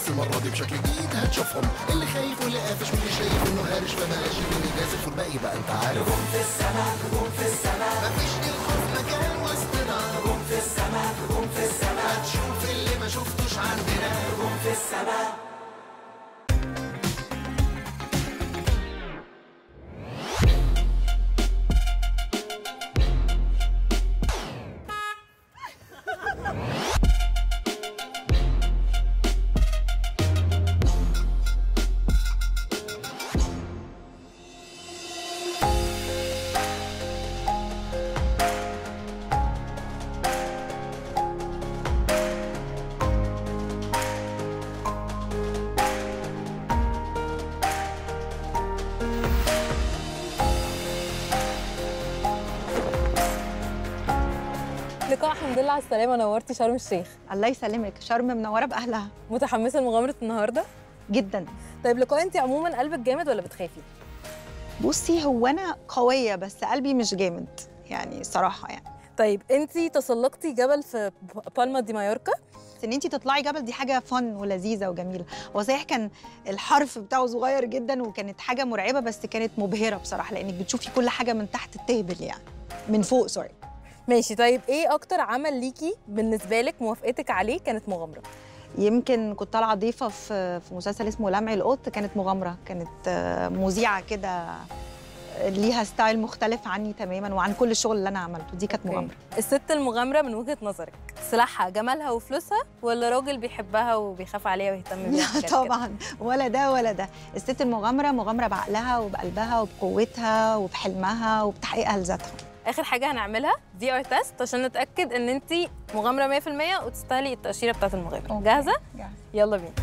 بس المره دي بشكل جديد هتشوفهم اللي خايف واللي قافش واللي شايف انه هارش فما هاشم اللي جازف والباقي بقى انت عارف نجوم في السماء نجوم في السماء مفيش للخوف مكان وسطنا نجوم في السماء نجوم في السماء هتشوف اللي ما شفتوش عندنا نجوم في السماء لقاء الحمد لله على السلامه نورتي شرم الشيخ الله يسلمك شرم منوره باهلها متحمسه لمغامره النهارده جدا طيب لقاء انت عموما قلبك جامد ولا بتخافي بصي هو انا قويه بس قلبي مش جامد يعني صراحه يعني طيب انت تسلقتي جبل في بالما دي مايوركا بس ان انت تطلعي جبل دي حاجه فن ولذيذه وجميله هو صحيح كان الحرف بتاعه صغير جدا وكانت حاجه مرعبه بس كانت مبهره بصراحه لانك بتشوفي كل حاجه من تحت التهبل يعني من فوق سوري ماشي طيب ايه اكتر عمل ليكي بالنسبه لك موافقتك عليه كانت مغامره يمكن كنت طالعه ضيفه في في مسلسل اسمه لمع القط كانت مغامره كانت آه، مذيعه كده ليها ستايل مختلف عني تماما وعن كل الشغل اللي انا عملته دي كانت أوكي. مغامره الست المغامره من وجهه نظرك سلاحها جمالها وفلوسها ولا راجل بيحبها وبيخاف عليها ويهتم بيها لا وحاجات كده؟ طبعا ولا ده ولا ده الست المغامره مغامره بعقلها وبقلبها وبقوتها وبحلمها وبتحقيقها لذاتها اخر حاجه هنعملها في ار تيست عشان نتاكد ان انت مغامره 100% وتستاهلي التاشيره بتاعه المغامره أوكي. جاهزه جاهزة. يلا بينا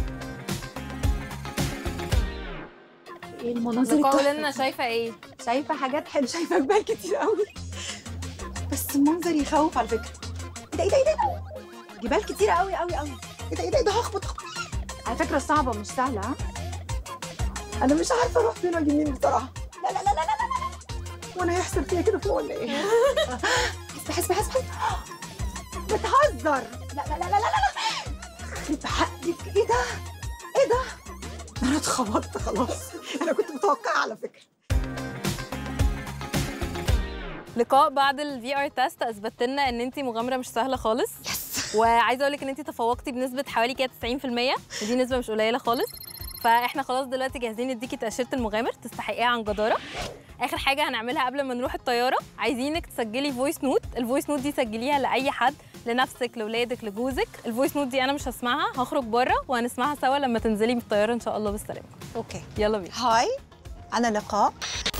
ايه المناظر لقاء التحفة قولي لنا شايفه ايه شايفه حاجات حلوه شايفه جبال كتير قوي بس المنظر يخوف على فكره ايه ده ايه ده ايه ده جبال كتير قوي قوي قوي ايه ده ايه ده ايه ده هخبط هخبط على فكره صعبه مش سهله ها انا مش عارفه اروح فين واجي منين بصراحه لا لا لا لا لا لا لا وانا هيحصل فيا كده فوق ولا ايه حسب حسب حسب بتهزر لا لا لا لا لا لا يخرب حقك ايه ده ايه ده انا اتخبطت خلاص انا كنت متوقعه على فكره لقاء بعد الفي ار تيست اثبت لنا ان انت مغامره مش سهله خالص يس وعايزه اقول لك ان انت تفوقتي بنسبه حوالي كده 90% ودي نسبه مش قليله خالص فاحنا خلاص دلوقتي جاهزين نديكي تاشيره المغامر تستحقيها عن جداره اخر حاجه هنعملها قبل ما نروح الطياره عايزينك تسجلي فويس نوت الفويس نوت دي سجليها لاي حد لنفسك لاولادك لجوزك الفويس نوت دي انا مش هسمعها هخرج بره وهنسمعها سوا لما تنزلي من الطياره ان شاء الله بالسلامه اوكي يلا بينا هاي انا لقاء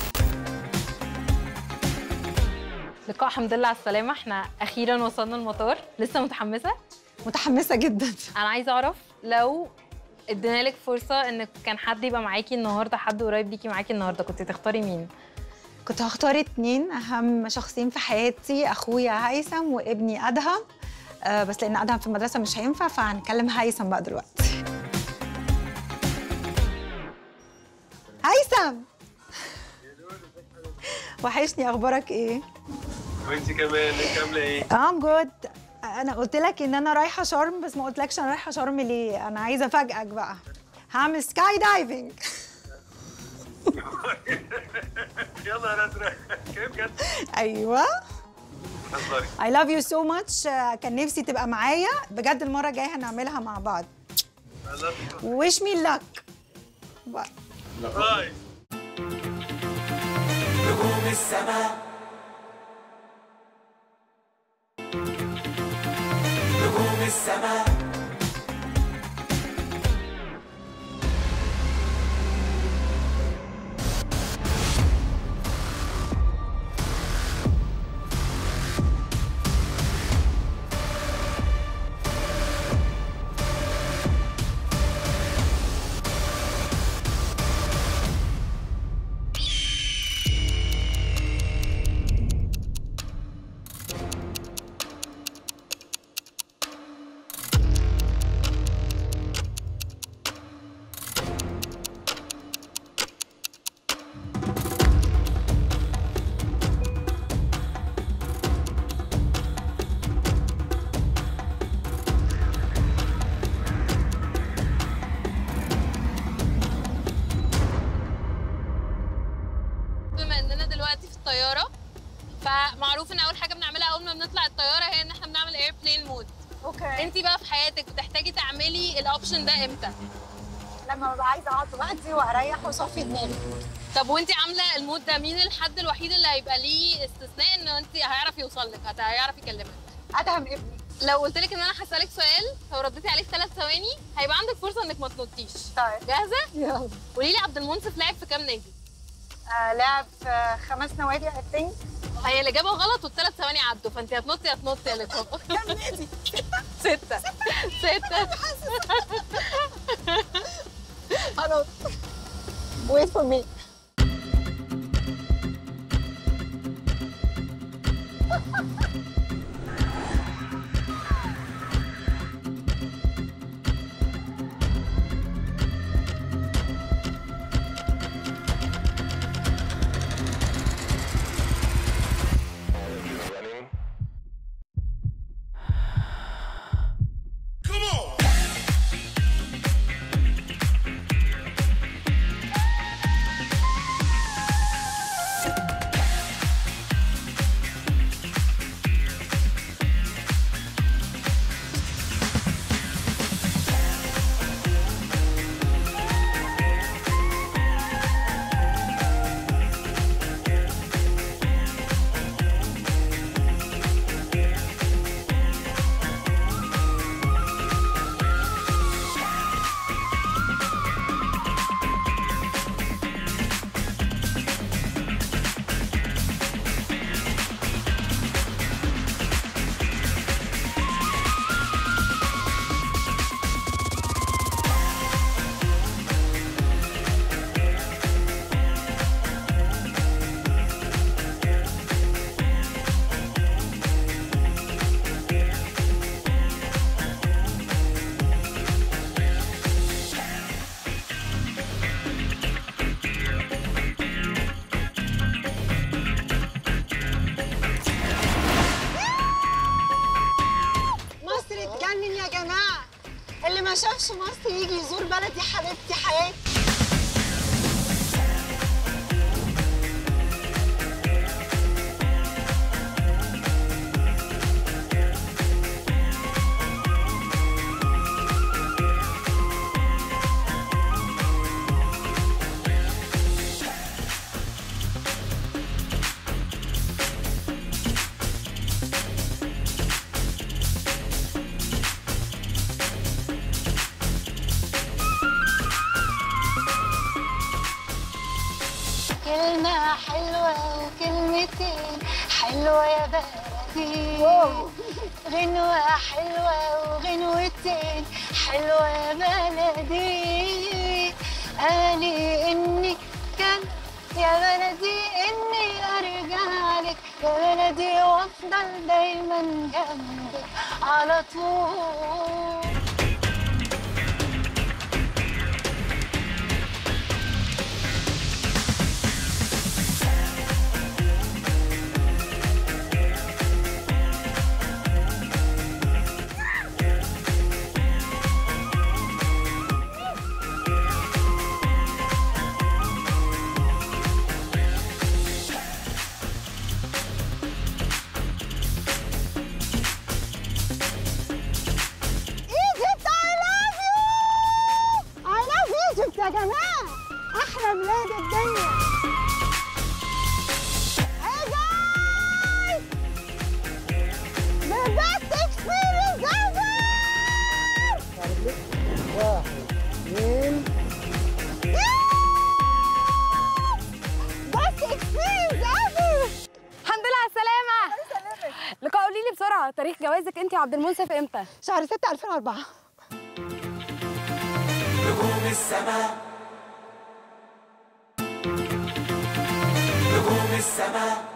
لقاء الحمد لله على السلامه احنا اخيرا وصلنا المطار لسه متحمسه متحمسه جدا انا عايزه اعرف لو ادينا لك فرصه ان كان حد يبقى معاكي النهارده حد قريب ليكي معاكي النهارده كنت تختاري مين كنت هختار اتنين اهم شخصين في حياتي اخويا هيثم وابني ادهم آه بس لان ادهم في المدرسه مش هينفع فهنكلم هيثم بقى دلوقتي هيثم وحشني اخبارك ايه وانت كمان انت عامله ايه؟ ام جود انا قلت لك ان انا رايحه شرم بس ما قلتلكش انا رايحه شرم ليه انا عايزه افاجئك بقى هعمل سكاي دايفنج يلا يا نادرة كيف بجد؟ ايوه هزاري I love you so much آه، كان نفسي تبقى معايا بجد المرة الجاية هنعملها مع بعض I love you. wish me luck باي. باي نجوم السماء نجوم السماء اوكي انت بقى في حياتك بتحتاجي تعملي الاوبشن ده امتى لما ببقى عايزه اقعد لوحدي واريح واصفي دماغي طب وانت عامله المود ده مين الحد الوحيد اللي هيبقى ليه استثناء ان انت هيعرف يوصل لك هت- هيعرف يكلمك ادهم ابني لو قلت لك ان انا هسالك سؤال لو رديتي عليه في ثلاث ثواني هيبقى عندك فرصه انك ما تنطيش طيب جاهزه يلا قولي لي عبد المنصف لعب في كام نادي آه لعب في خمس نوادي اي ثينك هي الاجابه غلط والثلاث ثواني عدوا فانت هتنطي هتنطي يا لكم كام نادي ستة ستة خلاص wait for me مصر تجنن يا جماعه اللي ما شافش مصر يجي يزور بلدي حبيبتي حياتي كلمة حلوة وكلمتين حلوة يا بلدي غنوة حلوة وغنوتين حلوة يا بلدي قالي إني كان يا بلدي إني أرجع لك يا بلدي وأفضل دايما جنبك على طول ايجيبت اي لاف يو اي لاف ايجيبت يا جماعه احلى بلاد الدنيا Hey guys! The best experience ever! Best experience ever! الحمد لله على السلامة لقاء قولي لي بسرعة تاريخ جوازك انت وعبد المنصف امتى؟ شهر 6 2004 نجوم السماء نجوم السماء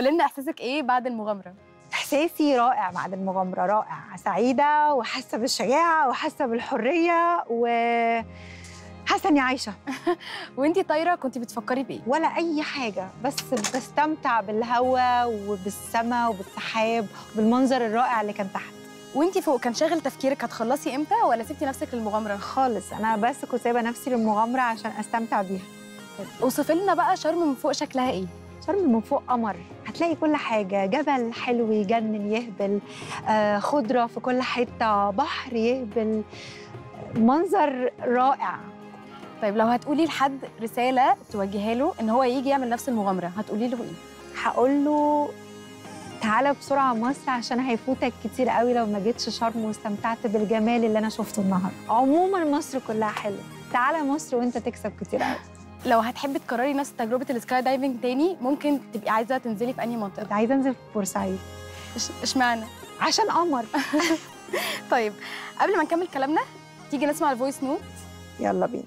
قولي لنا احساسك ايه بعد المغامره احساسي رائع بعد المغامره رائع سعيده وحاسه بالشجاعه وحاسه بالحريه و حاسه اني عايشه وانتي طايره كنتي بتفكري بايه ولا اي حاجه بس بستمتع بالهواء وبالسماء وبالسحاب وبالمنظر الرائع اللي كان تحت وانتي فوق كان شاغل تفكيرك هتخلصي امتى ولا سبتي نفسك للمغامره خالص انا بس كنت سايبه نفسي للمغامره عشان استمتع بيها اوصفي لنا بقى شرم من فوق شكلها ايه شرم من فوق قمر هتلاقي كل حاجة جبل حلو يجنن يهبل آه خضرة في كل حتة بحر يهبل منظر رائع طيب لو هتقولي لحد رساله توجهها له ان هو يجي يعمل نفس المغامره هتقولي له ايه هقول له تعالى بسرعة مصر عشان هيفوتك كتير قوي لو ما جيتش شرم واستمتعت بالجمال اللي أنا شفته النهاردة عموما مصر كلها حلوة تعالى مصر وانت تكسب كتير قوي لو هتحبي تكرري نفس تجربه السكاي دايفنج تاني ممكن تبقي عايزه تنزلي في انهي منطقه كنت عايزة انزل في بورسعيد إش- اشمعنى عشان قمر طيب قبل ما نكمل كلامنا تيجي نسمع الفويس نوت يلا بينا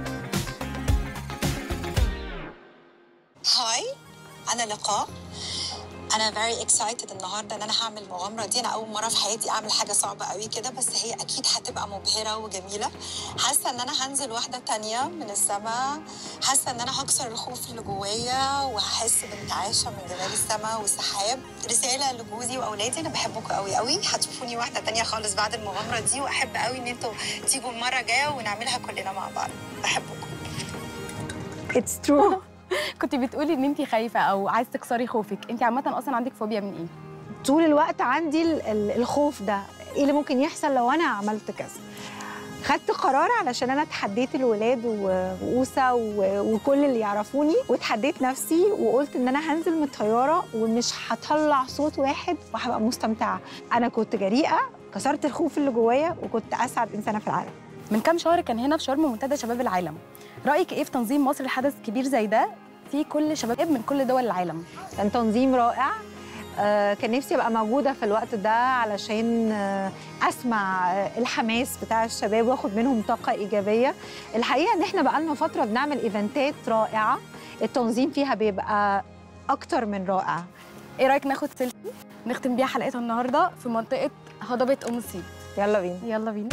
هاي انا لقاء انا very excited النهارده ان انا هعمل المغامره دي انا اول مره في حياتي اعمل حاجه صعبه قوي كده بس هي اكيد هتبقى مبهره وجميله حاسه ان انا هنزل واحده تانية من السماء حاسه ان انا هكسر الخوف اللي جوايا وهحس بانتعاشه من جمال السماء والسحاب رساله لجوزي واولادي انا بحبكم قوي قوي هتشوفوني واحده تانية خالص بعد المغامره دي واحب قوي ان انتوا تيجوا المره الجايه ونعملها كلنا مع بعض بحبكم اتس ترو كنت بتقولي ان انت خايفه او عايز تكسري خوفك انت عامه اصلا عندك فوبيا من ايه طول الوقت عندي ال- ال- الخوف ده ايه اللي ممكن يحصل لو انا عملت كذا خدت قرار علشان انا اتحديت الولاد و- وأوسة و- وكل اللي يعرفوني واتحديت نفسي وقلت ان انا هنزل من الطياره ومش هطلع صوت واحد وهبقى مستمتعه انا كنت جريئه كسرت الخوف اللي جوايا وكنت اسعد انسانه في العالم من كام شهر كان هنا في شرم منتدى شباب العالم رايك ايه في تنظيم مصر لحدث كبير زي ده في كل شباب من كل دول العالم كان تنظيم رائع آه، كان نفسي ابقى موجوده في الوقت ده علشان آه، اسمع آه، الحماس بتاع الشباب واخد منهم طاقه ايجابيه الحقيقه ان احنا بقالنا فتره بنعمل ايفنتات رائعه التنظيم فيها بيبقى اكتر من رائع ايه رايك ناخد سيلفي نختم بيها حلقتنا النهارده في منطقه هضبه ام الصيد يلا بينا يلا بينا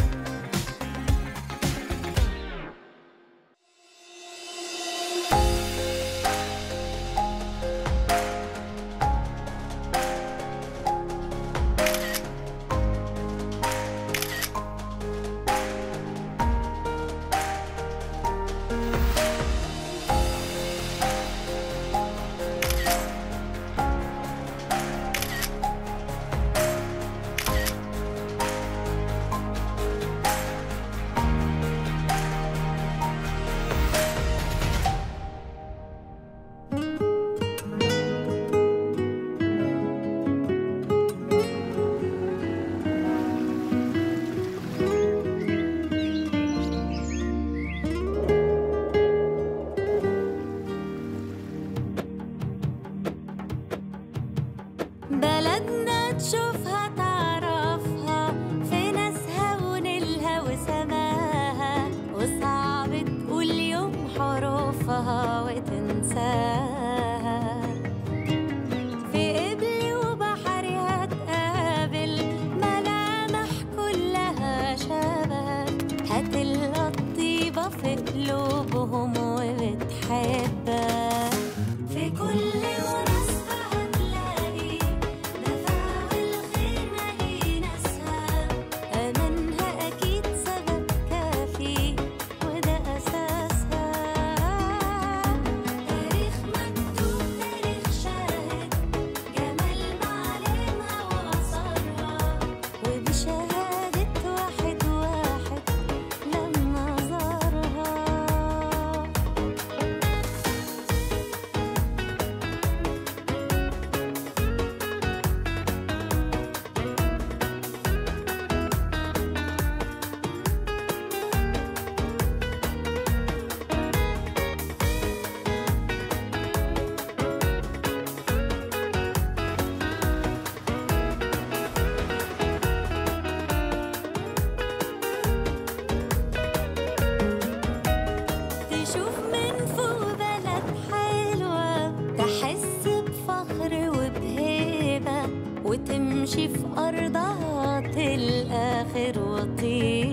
بلدنا تشوفها تعرفها في ناسها ونيلها وسماها وصعب تقول يوم حروفها وتنساها في قبلي وبحرها تقابل ملامح كلها شبه هتلقى الطيبة في قلوبهم وبتحبها في كل مناسبة هتلاقي دفع الخير تمشي في أرضها تلقى خير وطيب